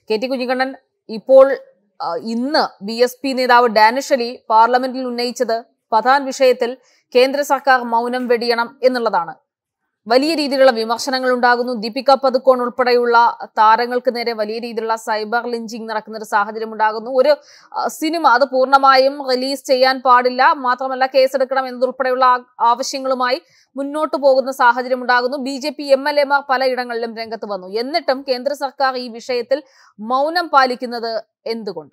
K T Kunhikannan ഇപ്പോൾ ആ, ഇന്ന് ബി എസ് പി നേതാവ് ഡാനിഷ് അലി പാർലമെന്റിൽ ഉന്നയിച്ചത് പതാൻ വിഷയത്തിൽ കേന്ദ്ര സർക്കാർ മൗനം വെടിയണം എന്നുള്ളതാണ് വലിയ രീതിയിലുള്ള വിമർശനങ്ങൾ ഉണ്ടാകുന്നു ദീപിക പതുക്കോൺ ഉൾപ്പെടെയുള്ള താരങ്ങൾക്ക് നേരെ വലിയ രീതിയിലുള്ള സൈബർ ലിഞ്ചിങ് നടക്കുന്ന ഒരു സാഹചര്യം ഉണ്ടാകുന്നു ഒരു ആ, സിനിമ അത് പൂർണ്ണമായും റിലീസ് ചെയ്യാൻ പാടില്ല മാത്രമല്ല കേസെടുക്കണം എന്നതുൾപ്പെടെയുള്ള ആ- ആവശ്യങ്ങളുമായി മുന്നോട്ട് പോകുന്ന സാഹചര്യം ഉണ്ടാകുന്നു B J P M L എമാർ പലയിടങ്ങളിലും രംഗത്ത് വന്നു എന്നിട്ടും കേന്ദ്ര സർക്കാർ ഈ വിഷയത്തിൽ മൗനം പാലിക്കുന്നത് എന്തുകൊണ്ട്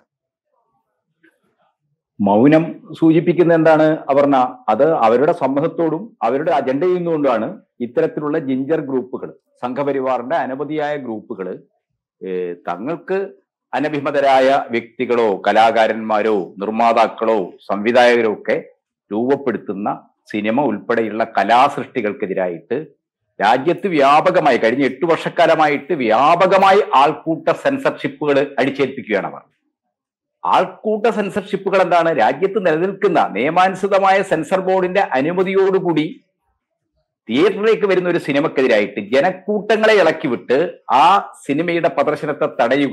മൗനം സൂചിപ്പിക്കുന്ന എന്താണ് അപർണ അത് അവരുടെ സമ്മതത്തോടും അവരുടെ അജണ്ട ചെയ്യുന്നതുകൊണ്ടാണ് ഇത്തരത്തിലുള്ള ജിഞ്ചർ ഗ്രൂപ്പുകൾ സംഘപരിവാറിന്റെ അനവധിയായ ഗ്രൂപ്പുകൾ തങ്ങൾക്ക് അനഭിമതരായ വ്യക്തികളോ കലാകാരന്മാരോ നിർമ്മാതാക്കളോ സംവിധായകരോ ഒക്കെ രൂപപ്പെടുത്തുന്ന സിനിമ ഉൾപ്പെടെയുള്ള കലാസൃഷ്ടികൾക്കെതിരായിട്ട് രാജ്യത്ത് വ്യാപകമായി കഴിഞ്ഞ എട്ടു വർഷക്കാലമായിട്ട് വ്യാപകമായി ആൾക്കൂട്ട സെൻസർഷിപ്പുകൾ അടിച്ചേൽപ്പിക്കുകയാണ് അവർ ആൾക്കൂട്ട സെൻസർഷിപ്പുകൾ എന്താണ് രാജ്യത്ത് നിലനിൽക്കുന്ന നിയമാനുസൃതമായ സെൻസർ ബോർഡിന്റെ അനുമതിയോടുകൂടി തിയേറ്ററിലേക്ക് വരുന്ന ഒരു സിനിമക്കെതിരായിട്ട് ജനക്കൂട്ടങ്ങളെ ഇളക്കി വിട്ട് ആ സിനിമയുടെ പ്രദർശനത്തെ തടയുക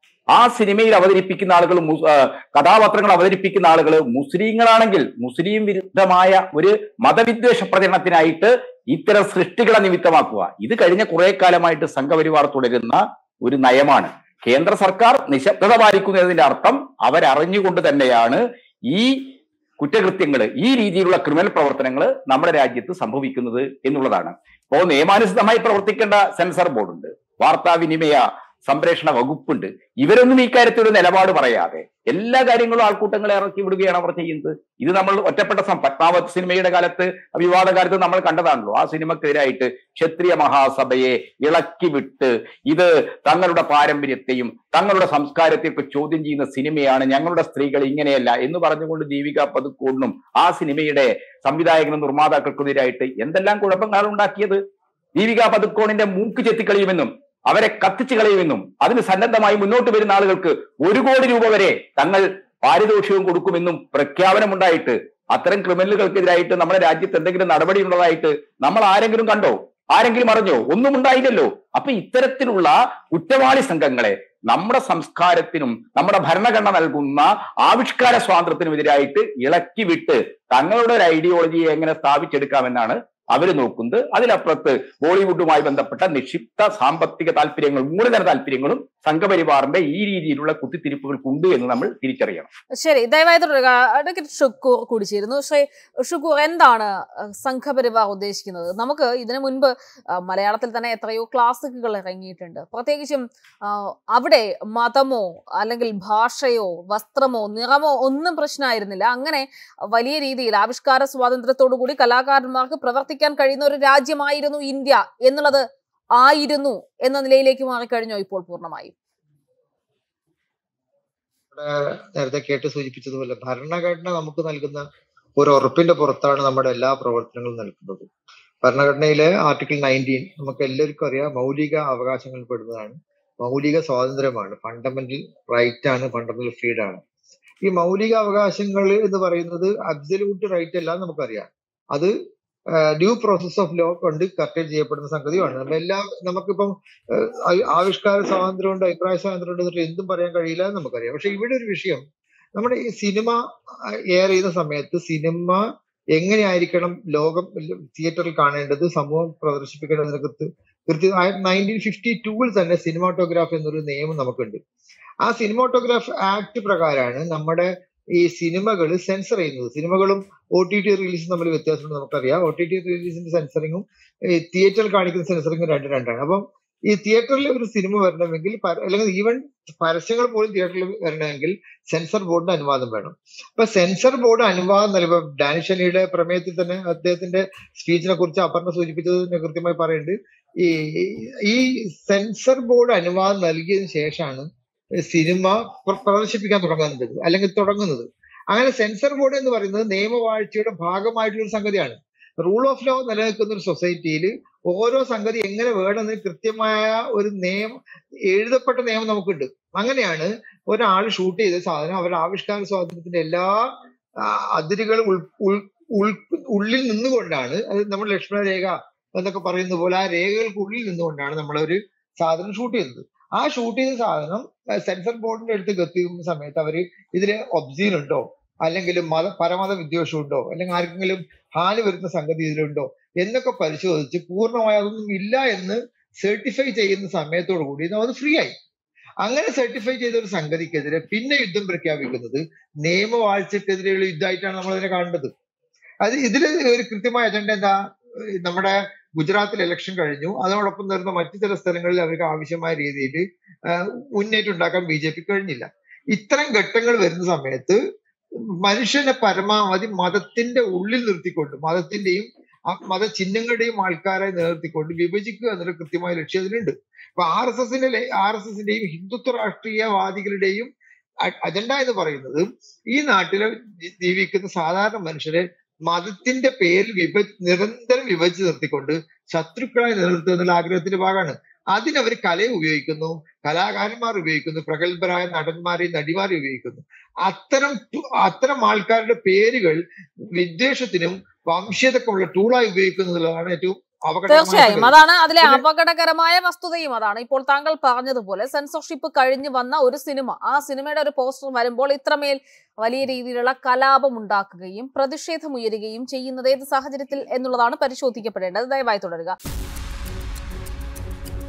ആ സിനിമയിൽ അവതരിപ്പിക്കുന്ന ആളുകൾ മു- ആ, കഥാപാത്രങ്ങൾ അവതരിപ്പിക്കുന്ന ആളുകൾ മുസ്ലിങ്ങളാണെങ്കിൽ മുസ്ലിം വിരുദ്ധമായ ഒരു മതവിദ്വേഷ പ്രചരണത്തിനായിട്ട് ഇത്തരം സൃഷ്ടികളെ നിമിത്തമാക്കുക ഇത് കഴിഞ്ഞ കുറെ കാലമായിട്ട് സംഘപരിവാർ തുടരുന്ന ഒരു നയമാണ് കേന്ദ്ര സർക്കാർ നിശബ്ദത പാലിക്കുന്നതിന്റെ അർത്ഥം അവരറിഞ്ഞുകൊണ്ട് തന്നെയാണ് ഈ കുറ്റകൃത്യങ്ങൾ ഈ രീതിയിലുള്ള ക്രിമിനൽ പ്രവർത്തനങ്ങൾ നമ്മുടെ രാജ്യത്ത് സംഭവിക്കുന്നത് എന്നുള്ളതാണ് ഇപ്പോ നിയമാനുസൃതമായി പ്രവർത്തിക്കേണ്ട സെൻസർ ബോർഡുണ്ട് വാർത്താവിനിമയ സംപ്രേഷണ വകുപ്പുണ്ട് ഇവരൊന്നും ഈ കാര്യത്തിൽ ഒരു നിലപാട് പറയാതെ എല്ലാ കാര്യങ്ങളും ആൾക്കൂട്ടങ്ങളെ ഇറക്കി വിടുകയാണ് അവർ ചെയ്യുന്നത് ഇത് നമ്മൾ ഒറ്റപ്പെട്ട സം പത്മാവത് സിനിമയുടെ കാലത്ത് വിവാദ കാലത്ത് നമ്മൾ കണ്ടതാണല്ലോ ആ സിനിമക്കെതിരായിട്ട് ക്ഷത്രിയ മഹാസഭയെ ഇളക്കി വിട്ട് ഇത് തങ്ങളുടെ പാരമ്പര്യത്തെയും തങ്ങളുടെ സംസ്കാരത്തെയൊക്കെ ചോദ്യം ചെയ്യുന്ന സിനിമയാണ് ഞങ്ങളുടെ സ്ത്രീകൾ ഇങ്ങനെയല്ല എന്ന് പറഞ്ഞുകൊണ്ട് ദീപിക പതുക്കോടിനും ആ സിനിമയുടെ സംവിധായകനും നിർമ്മാതാക്കൾക്കെതിരായിട്ട് എന്തെല്ലാം കുഴപ്പങ്ങളാണ് ഉണ്ടാക്കിയത് ദീപിക പതുക്കോണിന്റെ മൂക്ക് ചെത്തിക്കളയുമെന്നും അവരെ കത്തിച്ചു കളയുമെന്നും അതിന് സന്നദ്ധമായി മുന്നോട്ട് വരുന്ന ആളുകൾക്ക് ഒരു കോടി രൂപ വരെ തങ്ങൾ പാരിതോഷികവും കൊടുക്കുമെന്നും പ്രഖ്യാപനമുണ്ടായിട്ട് അത്തരം ക്രിമിനലുകൾക്കെതിരായിട്ട് നമ്മുടെ രാജ്യത്ത് എന്തെങ്കിലും നടപടി ഉള്ളതായിട്ട് നമ്മൾ ആരെങ്കിലും കണ്ടോ ആരെങ്കിലും അറിഞ്ഞോ ഒന്നും ഉണ്ടായില്ലല്ലോ അപ്പൊ ഇത്തരത്തിലുള്ള കുറ്റവാളി സംഘങ്ങളെ നമ്മുടെ സംസ്കാരത്തിനും നമ്മുടെ ഭരണഘടന നൽകുന്ന ആവിഷ്കാര സ്വാതന്ത്ര്യത്തിനും എതിരായിട്ട് ഇളക്കി വിട്ട് തങ്ങളുടെ ഒരു ഐഡിയോളജിയെ എങ്ങനെ സ്ഥാപിച്ചെടുക്കാമെന്നാണ് അവർ നോക്കുന്നത് അതിലപ്പുറത്ത് ബോളിവുഡുമായി ബന്ധപ്പെട്ട നിക്ഷിപ്ത സാമ്പത്തിക താല്പര്യങ്ങളും മൂലധന താല്പര്യങ്ങളും സംഘപരിവാറിന്റെ ഈ രീതിയിലുള്ള കുത്തിത്തിരിപ്പുകൾക്കുണ്ട് എന്ന് നമ്മൾ തിരിച്ചറിയണം ശരി ദയവായി തുടരുക അഡ്വക്കേറ്റ് ഷുക്കൂർ കൂടി ചേരുന്നു ശ്രീ ഷുക്കൂർ എന്താണ് അഹ്, സംഘപരിവാർ ഉദ്ദേശിക്കുന്നത് നമുക്ക് ഇതിനു മുൻപ് അഹ്, മലയാളത്തിൽ തന്നെ എത്രയോ ക്ലാസിക്കുകൾ ഇറങ്ങിയിട്ടുണ്ട് പ്രത്യേകിച്ചും ആഹ്, അവിടെ മതമോ അല്ലെങ്കിൽ ഭാഷയോ വസ്ത്രമോ നിറമോ ഒന്നും പ്രശ്നമായിരുന്നില്ല അങ്ങനെ വലിയ രീതിയിൽ ആവിഷ്കാര സ്വാതന്ത്ര്യത്തോടു കൂടി കലാകാരന്മാർക്ക് പ്രവർത്തിക്കാൻ കഴിയുന്ന ഒരു രാജ്യമായിരുന്നു ഇന്ത്യ എന്നുള്ളത് ആയിരുന്നു എന്ന നിലയിലേക്ക് മാറിക്കഴിഞ്ഞോ ഇപ്പോൾ പൂർണ്ണമായും ഇവിടെ നേരത്തെ കേട്ട് സൂചിപ്പിച്ചതുപോലെ ഭരണഘടന നമുക്ക് നൽകുന്ന ഒരു ഉറപ്പിന്റെ പുറത്താണ് നമ്മുടെ എല്ലാ പ്രവർത്തനങ്ങളും നൽകുന്നത് ഭരണഘടനയിലെ ആർട്ടിക്കിൾ നയൻറ്റീൻ നമുക്ക് എല്ലാവർക്കും അറിയാം മൗലിക അവകാശങ്ങളിൽ പെടുന്നതാണ് മൗലിക സ്വാതന്ത്ര്യമാണ് ഫണ്ടമെന്റൽ റൈറ്റ് ആണ് ഫണ്ടമെന്റൽ ഫ്രീഡം ആണ് ഈ മൗലിക അവകാശങ്ങൾ എന്ന് പറയുന്നത് അബ്സല്യൂട്ട് റൈറ്റ് അല്ല എന്ന് നമുക്കറിയാം അത് ഡ്യൂ പ്രോസസ് ഓഫ് ലോ കൊണ്ട് കർട്ടേൽ ചെയ്യപ്പെടുന്ന സംഗതിയാണ് നമ്മൾ എല്ലാ നമുക്കിപ്പം ഏഹ്, ആ- ആവിഷ്കാര സ്വാതന്ത്ര്യം ഉണ്ട് അഭിപ്രായ സ്വാതന്ത്ര്യം ഉണ്ട് എന്നിട്ട് എന്തും പറയാൻ കഴിയില്ല എന്ന് നമുക്കറിയാം പക്ഷെ ഇവിടെ ഒരു വിഷയം നമ്മുടെ ഈ സിനിമ എയർ ചെയ്യുന്ന സമയത്ത് സിനിമ എങ്ങനെയായിരിക്കണം ലോകം തിയേറ്ററിൽ കാണേണ്ടത് സമൂഹം പ്രദർശിപ്പിക്കേണ്ടതിനെ കുറിച്ച് കൃത്യം നയൻറ്റീൻ ഫിഫ്റ്റി ടൂവിൽ തന്നെ സിനിമാറ്റോഗ്രാഫ് എന്നൊരു നിയമം നമുക്കുണ്ട് ആ സിനിമാറ്റോഗ്രാഫ് ആക്ട് പ്രകാരമാണ് നമ്മുടെ ഈ സിനിമകൾ സെൻസർ ചെയ്യുന്നത് സിനിമകളും ഒ ടി ടി റിലീസും തമ്മിൽ വ്യത്യാസമുണ്ട് നമുക്കറിയാം ഒ ടി ടി റിലീസിന്റെ സെൻസറിങ്ങും തിയേറ്ററിൽ കാണിക്കുന്ന സെൻസറിങ്ങും രണ്ട് രണ്ടാണ് അപ്പം ഈ തിയേറ്ററിൽ ഒരു സിനിമ വരണമെങ്കിൽ പര- അല്ലെങ്കിൽ ഈവൻ പരസ്യങ്ങൾ പോലും തിയേറ്ററിൽ വരണമെങ്കിൽ സെൻസർ ബോർഡിന്റെ അനുവാദം വേണം അപ്പൊ സെൻസർ ബോർഡ് അനുവാദം നൽകുമ്പോൾ ഡാനിഷ് അലിയുടെ പ്രമേയത്തിൽ തന്നെ അദ്ദേഹത്തിന്റെ സ്പീച്ചിനെ കുറിച്ച് അപർണ സൂചിപ്പിച്ചത് കൃത്യമായി പറയുന്നുണ്ട് ഈ ഈ സെൻസർ ബോർഡ് അനുവാദം നൽകിയതിനു ശേഷമാണ് സിനിമ പ്ര- പ്രദർശിപ്പിക്കാൻ തുടങ്ങുന്നത് അല്ലെങ്കിൽ തുടങ്ങുന്നത് അങ്ങനെ സെൻസർ ബോർഡ് എന്ന് പറയുന്നത് നിയമവാഴ്ചയുടെ ഭാഗമായിട്ടുള്ള ഒരു സംഗതിയാണ് റൂൾ ഓഫ് ലോ നിലനിൽക്കുന്ന ഒരു സൊസൈറ്റിയിൽ ഓരോ സംഗതി എങ്ങനെ വേണമെന്ന് കൃത്യമായ ഒരു നിയമം എഴുതപ്പെട്ട നിയമം നമുക്കുണ്ട് അങ്ങനെയാണ് ഒരാൾ ഷൂട്ട് ചെയ്ത സാധനം അവരുടെ ആവിഷ്കാര സ്വാതന്ത്ര്യത്തിന്റെ എല്ലാ ആ, അതിരുകളും ഉൾ ഉൾ- ഉൾ- ഉള്ളിൽ നിന്നുകൊണ്ടാണ് അത് നമ്മൾ ലക്ഷ്മണ രേഖ എന്നൊക്കെ പറയുന്ന പോലെ ആ രേഖകൾക്കുള്ളിൽ നിന്നുകൊണ്ടാണ് നമ്മളൊരു സാധനം ഷൂട്ട് ചെയ്യുന്നത് ആ ഷൂട്ട് ചെയ്ത സാധനം സെൻസർ ബോർഡിന്റെ അടുത്ത് എത്തിക്കുന്ന സമയത്ത് അവര് ഇതില് ഒബ്സീൻ ഉണ്ടോ അല്ലെങ്കിൽ മത പരമത വിദ്വേഷം ഉണ്ടോ അല്ലെങ്കിൽ ആർക്കെങ്കിലും ഹാനി വരുന്ന സംഗതി ഇതിലുണ്ടോ എന്നൊക്കെ പരിശോധിച്ച് പൂർണ്ണമായി അതൊന്നും ഇല്ല എന്ന് സർട്ടിഫൈ ചെയ്യുന്ന സമയത്തോടു കൂടി അത് ഫ്രീ ആയി അങ്ങനെ സർട്ടിഫൈ ചെയ്ത ഒരു സംഗതിക്കെതിരെ പിന്നെ യുദ്ധം പ്രഖ്യാപിക്കുന്നത് നിയമവാഴ്ചക്കെതിരെയുള്ള യുദ്ധമായിട്ടാണ് നമ്മൾ അതിനെ കാണേണ്ടത് അത് ഇതിൽ ഒരു കൃത്യമായ അജണ്ട എന്താ ഏഹ് നമ്മുടെ ഗുജറാത്തിൽ ഇലക്ഷൻ കഴിഞ്ഞു അതോടൊപ്പം വരുന്ന മറ്റു ചില സ്ഥലങ്ങളിൽ അവർക്ക് ആവശ്യമായ രീതിയിൽ മുന്നേറ്റം ഉണ്ടാക്കാൻ ബി ജെ പി കഴിഞ്ഞില്ല ഇത്തരം ഘട്ടങ്ങൾ വരുന്ന സമയത്ത് മനുഷ്യനെ പരമാവധി മതത്തിന്റെ ഉള്ളിൽ നിർത്തിക്കൊണ്ട് മതത്തിന്റെയും ആ മത ചിഹ്നങ്ങളുടെയും ആൾക്കാരെ നിലനിർത്തിക്കൊണ്ട് വിഭജിക്കുക എന്നുള്ള കൃത്യമായ ലക്ഷ്യം അതിനുണ്ട് അപ്പൊ ആർ എസ് എസിന്റെ ആർ എസ് എസിന്റെയും ഹിന്ദുത്വ രാഷ്ട്രീയവാദികളുടെയും അ- അജണ്ട എന്ന് പറയുന്നത് ഈ നാട്ടിലെ ജി- ജീവിക്കുന്ന സാധാരണ മനുഷ്യരെ മതത്തിന്റെ പേരിൽ വിഭ നിരന്തരം വിഭജിച്ച് നിർത്തിക്കൊണ്ട് ശത്രുക്കളായി നിലനിർത്തുക എന്നുള്ള ആഗ്രഹത്തിന്റെ ഭാഗമാണ് അതിനവർ കലയെ ഉപയോഗിക്കുന്നു കലാകാരന്മാർ ഉപയോഗിക്കുന്നു പ്രഗത്ഭരായ നടന്മാരെയും നടിമാരെയും ഉപയോഗിക്കുന്നു അത്തരം ടു- അത്തരം ആൾക്കാരുടെ പേരുകൾ വിദ്വേഷത്തിനും വംശീയതക്കുമുള്ള ടൂളായി ഉപയോഗിക്കുന്നു എന്നുള്ളതാണ് ഏറ്റവും അപകടകരമായ തീർച്ചയായും സംഗതി. അതാണ് അതിലെ പിന്നെ- അപകടകരമായ വസ്തുതയും അതാണ് ഇപ്പോൾ താങ്കൾ പറഞ്ഞതുപോലെ സെൻസർഷിപ്പ് കഴിഞ്ഞു വന്ന ഒരു സിനിമ ആ സിനിമയുടെ ഒരു പോസ്റ്റർ വരുമ്പോൾ ഇത്രമേൽ വലിയ രീതിയിലുള്ള കലാപം ഉണ്ടാക്കുകയും പ്രതിഷേധമുയരുകയും ചെയ്യുന്നത് ഏത് സാഹചര്യത്തിൽ എന്നുള്ളതാണ് പരിശോധിക്കപ്പെടേണ്ടത് ദയവായി തുടരുക